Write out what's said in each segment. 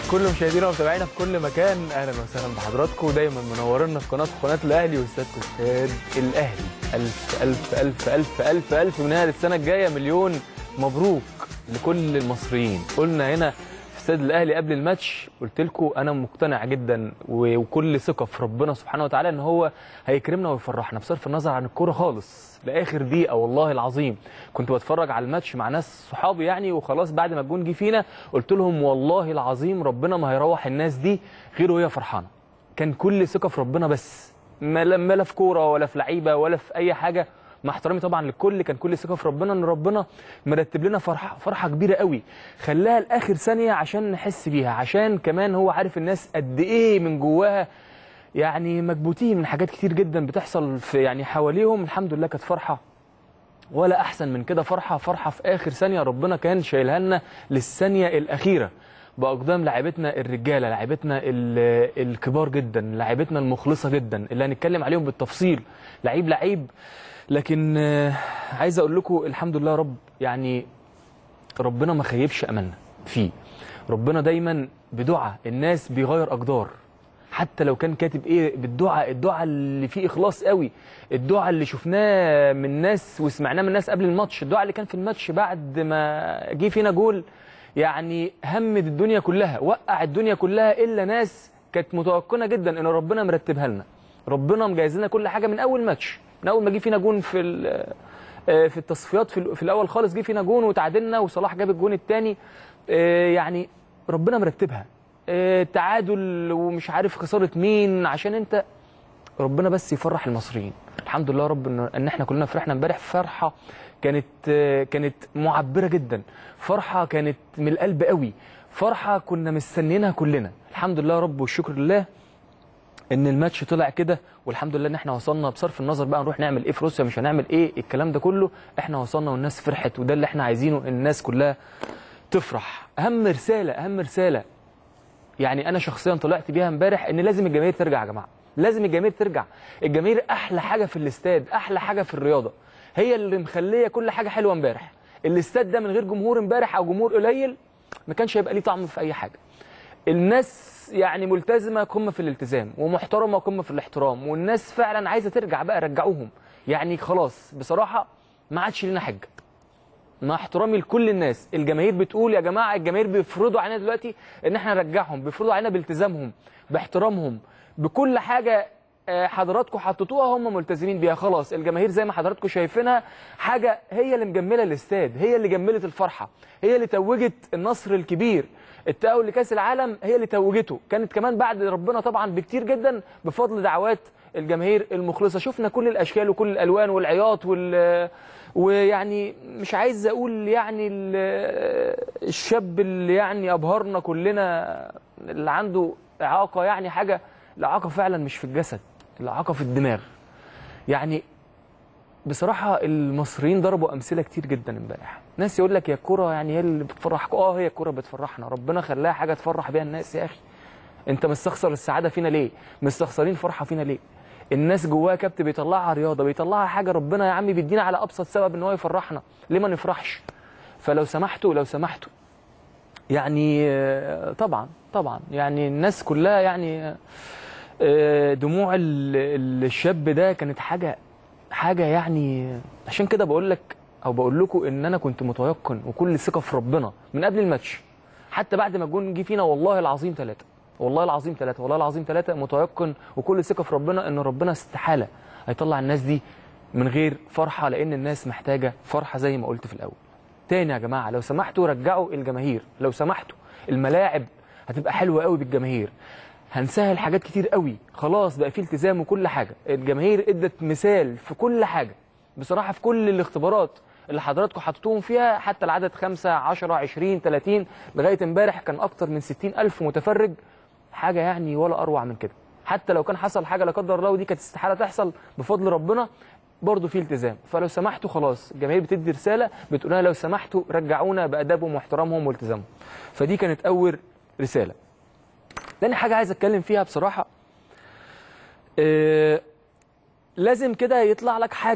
كل مشاهدينا ومتابعينا في كل مكان اهلا وسهلا بحضراتكم ودايما منورنا في قناه قناه الاهلي واستادكم استاد الاهلي الف الف الف الف الف الف من هنا للسنه الجايه مليون مبروك لكل المصريين قلنا هنا في استاد الاهلي قبل الماتش قلت لكم انا مقتنع جدا و- وكل ثقه في ربنا سبحانه وتعالى ان هو هيكرمنا ويفرحنا بصرف النظر عن الكوره خالص لاخر دقيقه والله العظيم كنت بتفرج على الماتش مع ناس صحابي يعني وخلاص بعد ما الجون جه فينا قلت لهم والله العظيم ربنا ما هيروح الناس دي غير وهي فرحانه كان كل ثقه في ربنا بس ما لا ما لا في كوره ولا في لعيبه ولا في اي حاجه مع احترامي طبعا للكل كان كل ثقه في ربنا ان ربنا مرتب لنا فرحه فرحه كبيره قوي خلاها لاخر ثانيه عشان نحس بيها عشان كمان هو عارف الناس قد ايه من جواها يعني مكبوتين من حاجات كتير جدا بتحصل في يعني حواليهم الحمد لله كانت فرحه ولا احسن من كده فرحه فرحه في اخر ثانيه ربنا كان شايلها لنا للثانيه الاخيره باقدام لاعبتنا الرجاله لاعبتنا ال- الكبار جدا لاعبتنا المخلصه جدا اللي هنتكلم عليهم بالتفصيل لعيب لعيب لكن آه، عايز اقول لكم الحمد لله يا رب يعني ربنا ما خيبش املنا فيه ربنا دايما بدعاء الناس بيغير اقدار حتى لو كان كاتب ايه بالدعاء الدعاء اللي فيه اخلاص قوي الدعاء اللي شفناه من ناس وسمعناه من ناس قبل الماتش الدعاء اللي كان في الماتش بعد ما جه فينا جول يعني همد الدنيا كلها وقع الدنيا كلها الا ناس كانت متيقنه جدا ان ربنا مرتبها لنا ربنا مجهز لنا كل حاجه من اول ماتش من اول ما جه فينا جون في ال- آه، في التصفيات في, ال- في الاول خالص جه فينا جون وتعادلنا وصلاح جاب الجون الثاني يعني ربنا مرتبها آه، تعادل ومش عارف خساره مين عشان انت ربنا بس يفرح المصريين الحمد لله يا رب ان إن احنا كلنا فرحنا امبارح فرحه كانت آه، كانت معبره جدا فرحه كانت من القلب قوي فرحه كنا مستنيينها كلنا الحمد لله يا رب والشكر لله ان الماتش طلع كده والحمد لله ان احنا وصلنا بصرف النظر بقى نروح نعمل ايه في روسيا مش هنعمل ايه الكلام ده كله احنا وصلنا والناس فرحت وده اللي احنا عايزينه إن الناس كلها تفرح اهم رساله اهم رساله يعني انا شخصيا طلعت بيها امبارح ان لازم الجماهير ترجع يا جماعه لازم الجماهير ترجع الجماهير احلى حاجه في الاستاد احلى حاجه في الرياضه هي اللي مخليه كل حاجه حلوه امبارح الاستاد ده من غير جمهور امبارح او جمهور قليل ما كانش هيبقى ليه طعم في اي حاجه الناس يعني ملتزمه قمه في الالتزام ومحترمه قمه في الاحترام والناس فعلا عايزه ترجع بقى رجعوهم يعني خلاص بصراحه ما عادش لنا حجه مع احترامي لكل الناس الجماهير بتقول يا جماعه الجماهير بيفرضوا علينا دلوقتي ان احنا نرجعهم بيفرضوا علينا بالتزامهم باحترامهم بكل حاجه آه، حضراتكم حطيتوها هم ملتزمين بيها خلاص الجماهير زي ما حضراتكم شايفينها حاجه هي اللي مجمله الاستاد هي اللي جملت الفرحه هي اللي توجت النصر الكبير التأهل لكأس العالم هي اللي توجته كانت كمان بعد ربنا طبعا بكتير جدا بفضل دعوات الجماهير المخلصه شفنا كل الاشكال وكل الالوان والعياط وال ويعني مش عايز اقول يعني ال- الشاب اللي يعني ابهرنا كلنا اللي عنده اعاقه يعني حاجه الاعاقه فعلا مش في الجسد الاعاقه في الدماغ يعني بصراحه المصريين ضربوا امثله كتير جدا امبارح ناس يقول لك يا الكوره يعني هي اللي بتفرحك اه هي الكوره بتفرحنا ربنا خلاها حاجه تفرح بيها الناس يا اخي انت مستخسر السعاده فينا ليه مستخسرين فرحه فينا ليه الناس جواها كبت بيطلعها رياضه بيطلعها حاجه ربنا يا عمي بيدينا على ابسط سبب ان هو يفرحنا ليه ما نفرحش فلو سمحتوا لو سمحتوا يعني آه، طبعا طبعا يعني الناس كلها يعني آه، دموع ال- الشاب ده كانت حاجه حاجه يعني عشان كده بقول لك او بقول لكم ان انا كنت متيقن وكل ثقه في ربنا من قبل الماتش حتى بعد ما الجون جه فينا والله العظيم ثلاثه والله العظيم ثلاثه والله العظيم ثلاثه متيقن وكل ثقه في ربنا ان ربنا استحاله هيطلع الناس دي من غير فرحه لان الناس محتاجه فرحه زي ما قلت في الاول تاني يا جماعه لو سمحتوا رجعوا الجماهير لو سمحتوا الملاعب هتبقى حلوه قوي بالجماهير هنسهل حاجات كتير قوي خلاص بقى في التزام وكل حاجه الجماهير ادت مثال في كل حاجه بصراحه في كل الاختبارات اللي حضراتكم حطيتوهم فيها حتى العدد 5 10 20 30 لغايه امبارح كان اكتر من 60 الف متفرج حاجه يعني ولا اروع من كده حتى لو كان حصل حاجه لا قدر الله ودي كانت استحاله تحصل بفضل ربنا برضه في التزام فلو سمحتوا خلاص الجماهير بتدي رساله بتقول لنا لو سمحتوا رجعونا بادابهم واحترامهم والتزامهم فدي كانت اول رساله تاني حاجه عايز اتكلم فيها بصراحه آه لازم كده يطلع لك حاجه كده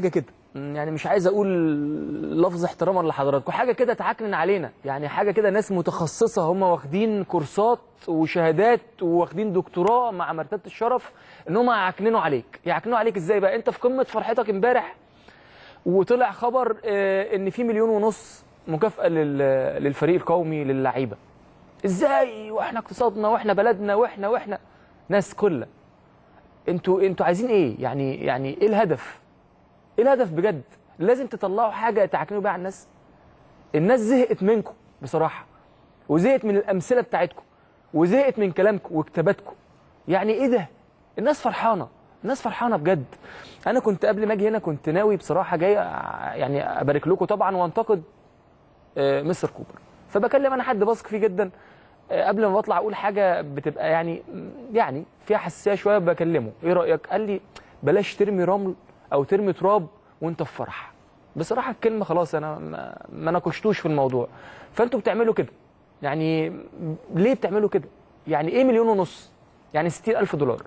م، يعني مش عايز اقول لفظ احتراما لحضراتكم حاجه كده تعكنن علينا يعني حاجه كده ناس متخصصه هم واخدين كورسات وشهادات واخدين دكتوراه مع مرتبه الشرف ان هم يعكننوا عليك يعكننوا عليك ازاي بقى انت في قمه فرحتك امبارح وطلع خبر آه، ان في مليون ونص مكافاه لل- للفريق القومي للعيبه ازاي واحنا اقتصادنا واحنا بلدنا واحنا واحنا ناس كلها انتوا انتوا عايزين ايه يعني يعني ايه الهدف ايه الهدف بجد لازم تطلعوا حاجه تعكنوا بيها على الناس الناس زهقت منكم بصراحه وزهقت من الامثله بتاعتكم وزهقت من كلامكم وكتاباتكم يعني ايه ده الناس فرحانه الناس فرحانه بجد انا كنت قبل ما اجي هنا كنت ناوي بصراحه جاي ع- يعني ابارك لكم طبعا وانتقد آه، مستر كوبر فبكلم انا حد بثق فيه جدا آه، قبل ما بطلع اقول حاجه بتبقى يعني يعني فيها حساسيه شويه بكلمه ايه رايك قال لي بلاش ترمي رمل او ترمي تراب وانت في فرح بصراحه الكلمه خلاص انا ما, ما ناقشتوش في الموضوع فانتوا بتعملوا كده يعني ليه بتعملوا كده يعني ايه مليون ونص يعني 60000 دولار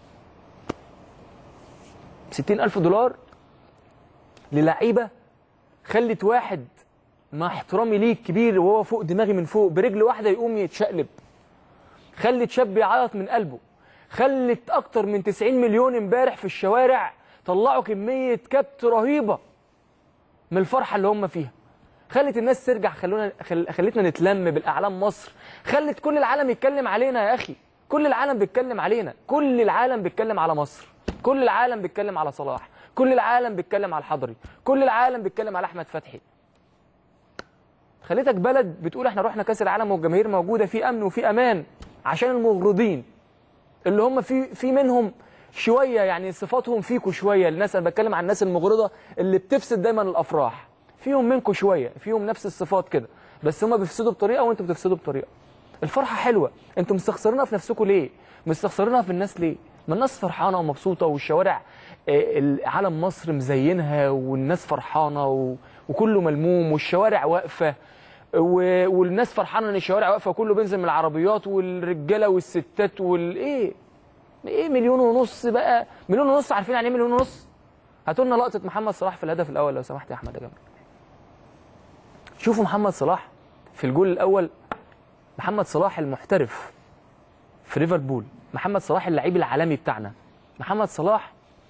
60000 دولار للعيبه خلت واحد مع احترامي ليك كبير وهو فوق دماغي من فوق برجل واحده يقوم يتشقلب خلت شاب يعيط من قلبه خلت اكتر من 90 مليون امبارح في الشوارع طلعوا كميه كبت رهيبه من الفرحه اللي هم فيها خلت الناس ترجع خلونا خل... خلتنا نتلم بالاعلام مصر خلت كل العالم يتكلم علينا يا اخي كل العالم بيتكلم علينا كل العالم بيتكلم على مصر كل العالم بيتكلم على صلاح كل العالم بيتكلم على الحضري كل العالم بيتكلم على احمد فتحي خليتك بلد بتقول احنا رحنا كاس العالم والجماهير موجوده في امن وفي امان عشان المغرضين اللي هم في في منهم شويه يعني صفاتهم فيكوا شويه الناس انا بتكلم عن الناس المغرضه اللي بتفسد دايما الافراح فيهم منكم شويه فيهم نفس الصفات كده بس هم بيفسدوا بطريقه وانتوا بتفسدوا بطريقه الفرحه حلوه انتوا مستخسرينها في نفسكم ليه مستخسرينها في الناس ليه ما الناس فرحانه ومبسوطه والشوارع آه، علم مصر مزينها والناس فرحانه و... وكله ملموم والشوارع واقفه و... والناس فرحانه ان الشوارع واقفه وكله بينزل من العربيات والرجاله والستات والايه ايه مليون ونص بقى مليون ونص عارفين يعني ايه مليون ونص هاتوا لنا لقطه محمد صلاح في الهدف الاول لو سمحت يا احمد يا جمال شوفوا محمد صلاح في الجول الاول محمد صلاح المحترف في ليفربول محمد صلاح اللعيب العالمي بتاعنا محمد صلاح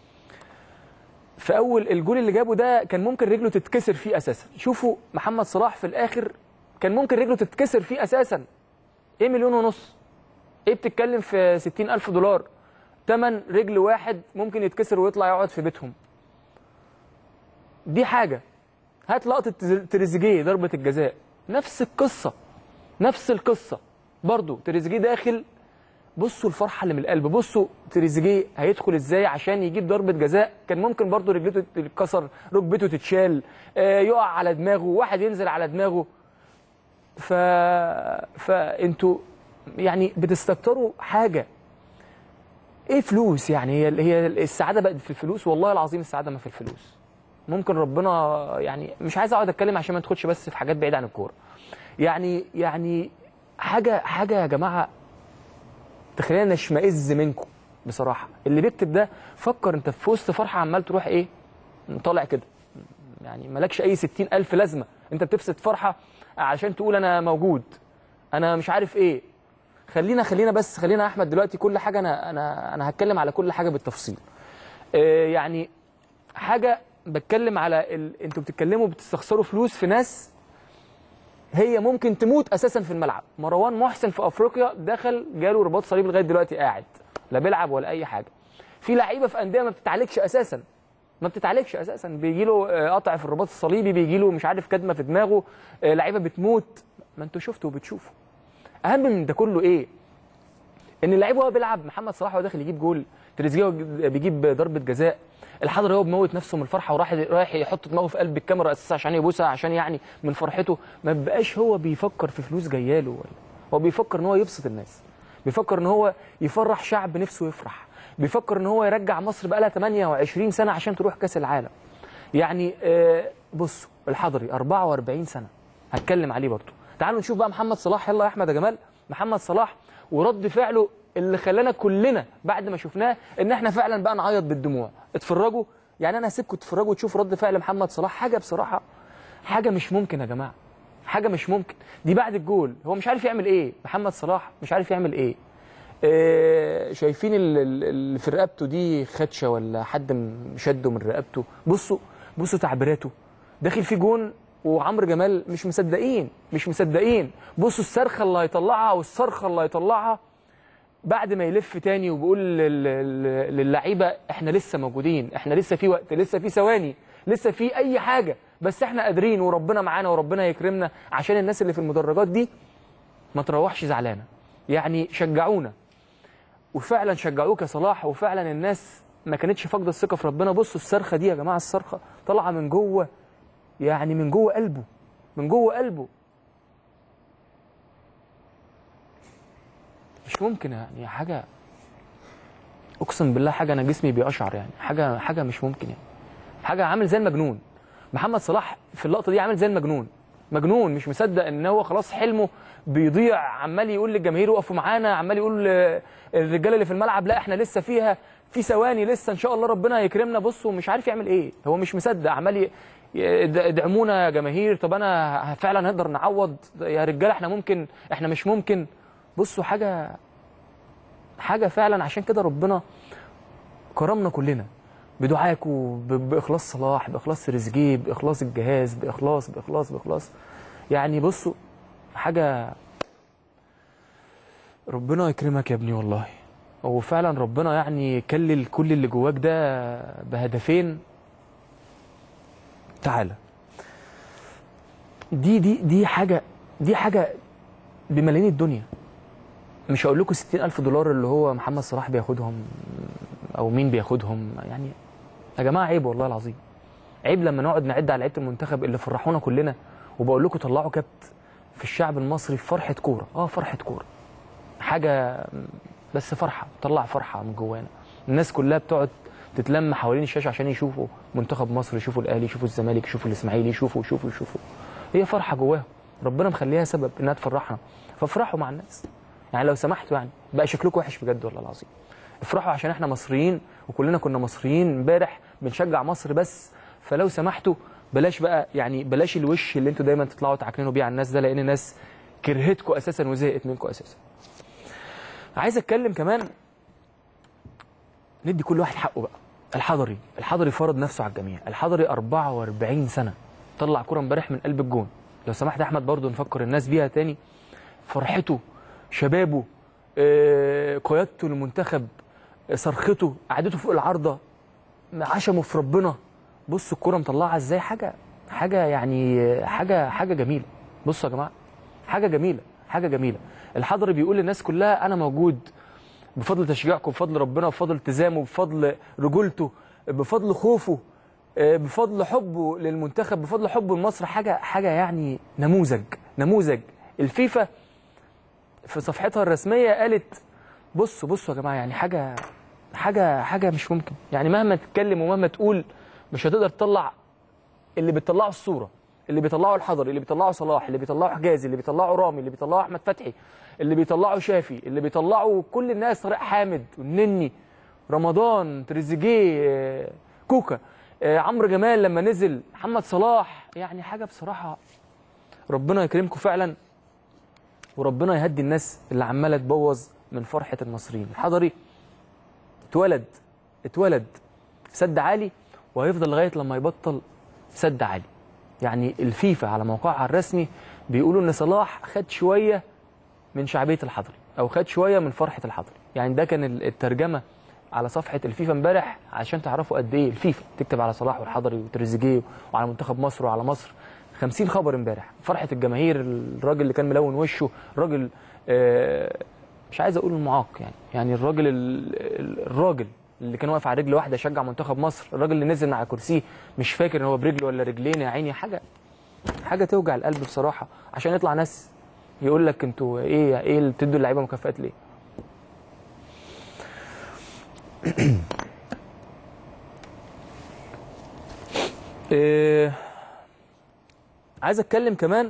في اول الجول اللي جابه ده كان ممكن رجله تتكسر فيه اساسا شوفوا محمد صلاح في الاخر كان ممكن رجله تتكسر فيه اساسا ايه مليون ونص ايه بتتكلم في 60 الف دولار تمن رجل واحد ممكن يتكسر ويطلع يقعد في بيتهم دي حاجه هات لقطه تريزيجيه ضربه الجزاء نفس القصه نفس القصه برضو تريزيجيه داخل بصوا الفرحه اللي من القلب بصوا تريزيجيه هيدخل ازاي عشان يجيب ضربه جزاء كان ممكن برضو رجلته تتكسر ركبته تتشال آه، يقع على دماغه واحد ينزل على دماغه ف فانتوا يعني بتستكتروا حاجه ايه فلوس يعني هي هي السعاده بقت في الفلوس والله العظيم السعاده ما في الفلوس ممكن ربنا يعني مش عايز اقعد اتكلم عشان ما ندخلش بس في حاجات بعيده عن الكوره يعني يعني حاجه حاجه يا جماعه تخلينا نشمئز منكم بصراحه اللي بيكتب ده فكر انت في وسط فرحه عمال تروح ايه طالع كده يعني مالكش اي ستين الف لازمه انت بتفسد فرحه عشان تقول انا موجود انا مش عارف ايه خلينا خلينا بس خلينا يا احمد دلوقتي كل حاجه انا انا انا هتكلم على كل حاجه بالتفصيل آه، يعني حاجه بتكلم على ال... انتوا بتتكلموا بتستخسروا فلوس في ناس هي ممكن تموت اساسا في الملعب مروان محسن في افريقيا دخل جاله رباط صليبي لغايه دلوقتي قاعد لا بيلعب ولا اي حاجه في لعيبه في انديه ما بتتعالجش اساسا ما بتتعالجش اساسا بيجي له آه، قطع في الرباط الصليبي بيجي له مش عارف كدمه في دماغه آه، لعيبه بتموت ما انتوا شفتوا وبتشوفوا اهم من ده كله ايه ان اللعيب وهو بيلعب محمد صلاح وهو داخل يجيب جول تريزيجيه وهو بيجيب ضربه جزاء الحضري هو بيموت نفسه من الفرحه وراح رايح يحط دماغه في قلب الكاميرا اساسا عشان يبوسها عشان يعني من فرحته ما بقاش هو بيفكر في فلوس جاياله ولا هو بيفكر ان هو يبسط الناس بيفكر ان هو يفرح شعب نفسه يفرح بيفكر ان هو يرجع مصر بقى لها 28 سنه عشان تروح كاس العالم يعني آه، بصوا الحضري 44 سنه هتكلم عليه برضه تعالوا نشوف بقى محمد صلاح يلا يا احمد يا جمال محمد صلاح ورد فعله اللي خلانا كلنا بعد ما شفناه ان احنا فعلا بقى نعيط بالدموع اتفرجوا يعني انا هسيبكم تتفرجوا وتشوفوا رد فعل محمد صلاح حاجه بصراحه حاجه مش ممكن يا جماعه حاجه مش ممكن دي بعد الجول هو مش عارف يعمل ايه محمد صلاح مش عارف يعمل ايه آه، شايفين ال- ال- اللي في رقبته دي خدشه ولا حد م- شده من رقبته بصوا بصوا تعبيراته داخل في جون وعمرو جمال مش مصدقين مش مصدقين بصوا الصرخه اللي هيطلعها والصرخه اللي هيطلعها بعد ما يلف تاني وبيقول لل- لل- للعيبه احنا لسه موجودين احنا لسه في وقت لسه في ثواني لسه في اي حاجه بس احنا قادرين وربنا معانا وربنا يكرمنا عشان الناس اللي في المدرجات دي ما تروحش زعلانه يعني شجعونا وفعلا شجعوك يا صلاح وفعلا الناس ما كانتش فاقده الثقه في ربنا بصوا الصرخه دي يا جماعه الصرخه طالعه من جوه يعني من جوه قلبه من جوه قلبه مش ممكن يعني حاجه اقسم بالله حاجه انا جسمي بيقشعر يعني حاجه حاجه مش ممكن يعني حاجه عامل زي المجنون محمد صلاح في اللقطه دي عامل زي المجنون مجنون مش مصدق ان هو خلاص حلمه بيضيع عمال يقول للجماهير وقفوا معانا عمال يقول آه، الرجاله اللي في الملعب لا احنا لسه فيها في ثواني لسه ان شاء الله ربنا هيكرمنا بصوا مش عارف يعمل ايه هو مش مصدق عمال ي- ي- ادعمونا يا جماهير طب انا ه- فعلا نقدر نعوض يا رجاله احنا ممكن احنا مش ممكن بصوا حاجه حاجه فعلا عشان كده ربنا كرمنا كلنا بدعاكوا ب- باخلاص صلاح باخلاص تريزيجيه باخلاص الجهاز باخلاص باخلاص باخلاص يعني بصوا حاجه ربنا يكرمك يا ابني والله هو فعلا ربنا يعني كلل كل اللي جواك ده بهدفين تعالى دي دي دي حاجه دي حاجه بملايين الدنيا مش هقول لكم 60000 دولار اللي هو محمد صلاح بياخدهم او مين بياخدهم يعني يا جماعه عيب والله العظيم عيب لما نقعد نعد على لعيبه المنتخب اللي فرحونا كلنا وبقول لكم طلعوا كبت في الشعب المصري في فرحه كوره اه فرحه كوره حاجه بس فرحه طلع فرحه من جوانا الناس كلها بتقعد تتلم حوالين الشاشه عشان يشوفوا منتخب مصر يشوفوا الاهلي يشوفوا الزمالك يشوفوا الاسماعيلي يشوفوا يشوفوا يشوفوا هي فرحه جواهم ربنا مخليها سبب انها تفرحنا فافرحوا مع الناس يعني لو سمحتوا يعني بقى شكلكم وحش بجد والله العظيم افرحوا عشان احنا مصريين وكلنا كنا مصريين امبارح بنشجع مصر بس فلو سمحتوا بلاش بقى يعني بلاش الوش اللي انتوا دايما تطلعوا تعكننوا بيه على الناس ده لان الناس كرهتكم اساسا وزهقت منكم اساسا عايز اتكلم كمان ندي كل واحد حقه بقى الحضري الحضري فرض نفسه على الجميع الحضري 44 سنه طلع كرة امبارح من قلب الجون لو سمحت يا احمد برضو نفكر الناس بيها تاني فرحته شبابه آه، قيادته للمنتخب آه، صرخته قعدته فوق العارضه عشمه في ربنا بص الكرة مطلعها ازاي حاجه حاجه يعني آه، حاجه حاجه جميله بصوا يا جماعه حاجه جميله حاجه جميله الحضري بيقول للناس كلها انا موجود بفضل تشجيعكم بفضل ربنا بفضل التزامه بفضل رجولته بفضل خوفه آه، بفضل حبه للمنتخب بفضل حبه لمصر حاجه حاجه يعني نموذج نموذج الفيفا في صفحتها الرسميه قالت بصوا بصوا يا جماعه يعني حاجه حاجه حاجه مش ممكن يعني مهما تتكلم ومهما تقول مش هتقدر تطلع اللي بيطلعوا الصوره اللي بيطلعوا الحضري اللي بيطلعوا صلاح اللي بيطلعوا حجازي اللي بيطلعوا رامي اللي بيطلعوا احمد فتحي اللي بيطلعوا شافي اللي بيطلعوا كل الناس طارق حامد والنني رمضان تريزيجيه آه، كوكا آه، عمرو جمال لما نزل محمد صلاح يعني حاجه بصراحه ربنا يكرمكم فعلا وربنا يهدي الناس اللي عماله تبوظ من فرحه المصريين الحضري اتولد اتولد سد عالي وهيفضل لغايه لما يبطل سد عالي يعني الفيفا على موقعها الرسمي بيقولوا ان صلاح خد شويه من شعبيه الحضري او خد شويه من فرحه الحضري يعني ده كان ال- الترجمه على صفحه الفيفا امبارح عشان تعرفوا قد ايه الفيفا تكتب على صلاح والحضري وتريزيجيه وعلى منتخب مصر وعلى مصر 50 خبر امبارح فرحه الجماهير الراجل اللي كان ملون وشه راجل آه، مش عايز اقول المعاق يعني يعني الراجل ال- ال- الراجل اللي كان واقف على رجل واحده يشجع منتخب مصر الراجل اللي نزل من على كرسيه مش فاكر ان هو برجل ولا رجلين يا عيني حاجه حاجه توجع القلب بصراحه عشان يطلع ناس يقول لك انتوا ايه ايه اللي بتدوا اللعيبه مكافآت ليه إيه عايز اتكلم كمان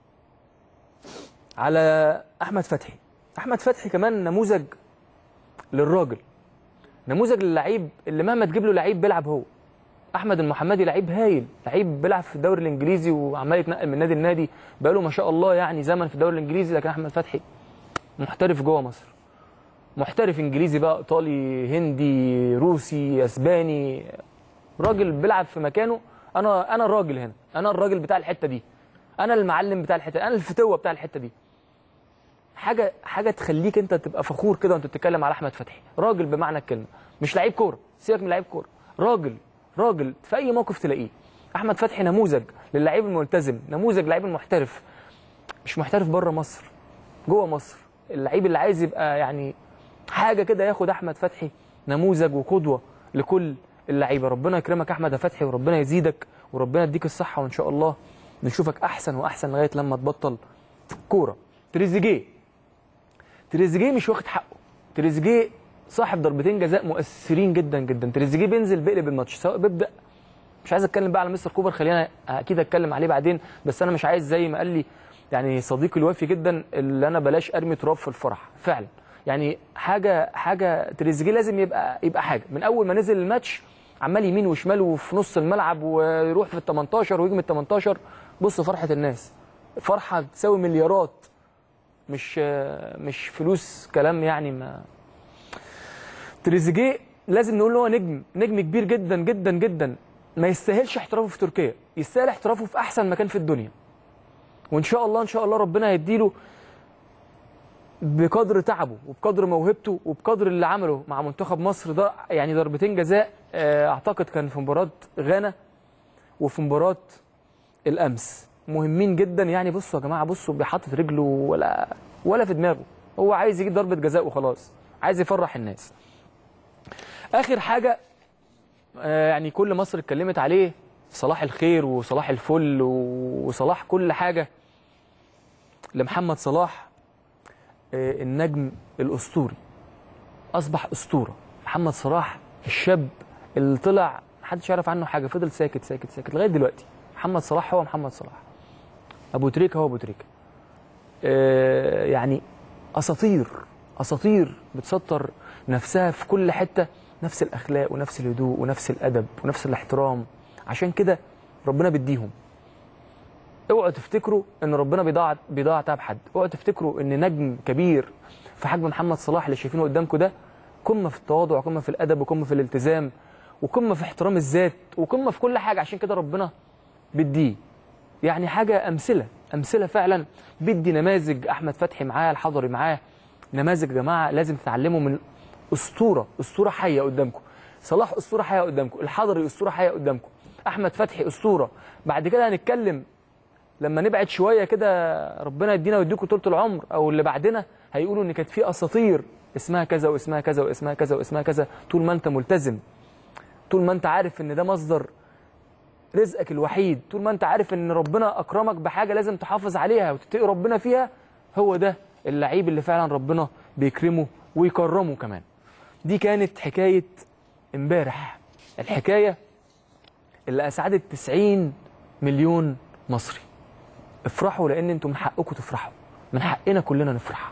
على احمد فتحي احمد فتحي كمان نموذج للراجل نموذج للعيب اللي مهما تجيب له لعيب بيلعب هو احمد المحمدي لعيب هايل لعيب بيلعب في الدوري الانجليزي وعمال يتنقل من نادي لنادي بقاله ما شاء الله يعني زمن في الدوري الانجليزي لكن احمد فتحي محترف جوه مصر محترف انجليزي بقى ايطالي هندي روسي اسباني راجل بيلعب في مكانه انا انا الراجل هنا انا الراجل بتاع الحته دي انا المعلم بتاع الحته انا الفتوه بتاع الحته دي حاجه حاجه تخليك انت تبقى فخور كده وانت بتتكلم على احمد فتحي راجل بمعنى الكلمه مش لعيب كوره سيبك من لعيب كوره راجل راجل في اي موقف تلاقيه احمد فتحي نموذج للعيب الملتزم نموذج لعيب المحترف مش محترف بره مصر جوه مصر اللعيب اللي عايز يبقى يعني حاجه كده ياخد احمد فتحي نموذج وقدوه لكل اللعيبه ربنا يكرمك احمد يا فتحي وربنا يزيدك وربنا يديك الصحه وان شاء الله نشوفك احسن واحسن لغايه لما تبطل كوره تريزيجيه تريزيجيه مش واخد حقه تريزيجيه صاحب ضربتين جزاء مؤثرين جدا جدا تريزيجيه بينزل بيقلب الماتش سواء بيبدا مش عايز اتكلم بقى على مستر كوبر خلينا اكيد اتكلم عليه بعدين بس انا مش عايز زي ما قال لي يعني صديقي الوفي جدا اللي انا بلاش ارمي تراب في الفرح فعلا يعني حاجه حاجه تريزيجيه لازم يبقى يبقى حاجه من اول ما نزل الماتش عمال يمين وشمال وفي نص الملعب ويروح في ال 18 ويجي من ال 18 بص فرحه الناس فرحه تساوي مليارات مش مش فلوس كلام يعني ما تريزيجيه لازم نقول ان هو نجم نجم كبير جدا جدا جدا ما يستاهلش احترافه في تركيا يستاهل احترافه في احسن مكان في الدنيا وان شاء الله ان شاء الله ربنا يديله بقدر تعبه وبقدر موهبته وبقدر اللي عمله مع منتخب مصر ده يعني ضربتين جزاء آه، اعتقد كان في مباراه غانا وفي مباراه الامس مهمين جدا يعني بصوا يا جماعه بصوا بيحطط رجله ولا ولا في دماغه هو عايز يجيب ضربه جزاء وخلاص عايز يفرح الناس اخر حاجه آه، يعني كل مصر اتكلمت عليه صلاح الخير وصلاح الفل وصلاح كل حاجه لمحمد صلاح آه، النجم الاسطوري اصبح اسطوره محمد صلاح الشاب اللي طلع محدش يعرف عنه حاجه فضل ساكت ساكت ساكت لغايه دلوقتي محمد صلاح هو محمد صلاح ابو تريكه هو ابو تريكه آه، يعني اساطير اساطير بتسطر نفسها في كل حته نفس الاخلاق ونفس الهدوء ونفس الادب ونفس الاحترام عشان كده ربنا بيديهم اوعوا تفتكروا ان ربنا بيضاع بيضاع تعب حد اوعوا تفتكروا ان نجم كبير في حجم محمد صلاح اللي شايفينه قدامكم ده قمه في التواضع وقمه في الادب وقمه في الالتزام وقمه في احترام الذات وقمه في كل حاجه عشان كده ربنا بيديه يعني حاجه امثله امثله فعلا بيدي نماذج احمد فتحي معاه الحضري معاه نماذج يا جماعه لازم تتعلموا من اسطوره اسطوره حيه قدامكم صلاح اسطوره حيه قدامكم الحضري اسطوره حيه قدامكم احمد فتحي اسطوره بعد كده هنتكلم لما نبعد شويه كده ربنا يدينا ويديكم طول العمر او اللي بعدنا هيقولوا ان كانت في اساطير اسمها كذا واسمها كذا واسمها كذا واسمها كذا طول ما انت ملتزم طول ما انت عارف ان ده مصدر رزقك الوحيد طول ما انت عارف ان ربنا اكرمك بحاجه لازم تحافظ عليها وتتقي ربنا فيها هو ده اللعيب اللي فعلا ربنا بيكرمه ويكرمه كمان دي كانت حكايه امبارح الحكايه اللي اسعدت 90 مليون مصري افرحوا لان انتم من حقكم تفرحوا من حقنا كلنا نفرح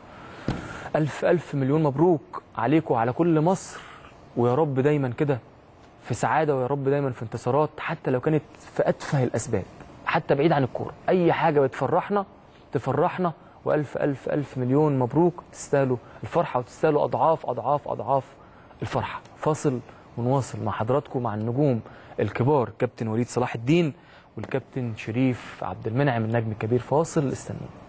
الف الف مليون مبروك عليكم وعلى كل مصر ويا رب دايما كده في سعاده ويا رب دايما في انتصارات حتى لو كانت في اتفه الاسباب حتى بعيد عن الكوره اي حاجه بتفرحنا تفرحنا والف الف الف مليون مبروك تستاهلوا الفرحه وتستاهلوا اضعاف اضعاف اضعاف الفرحه فاصل ونواصل مع حضراتكم مع النجوم الكبار كابتن وليد صلاح الدين والكابتن شريف عبد المنعم النجم الكبير فاصل استنوا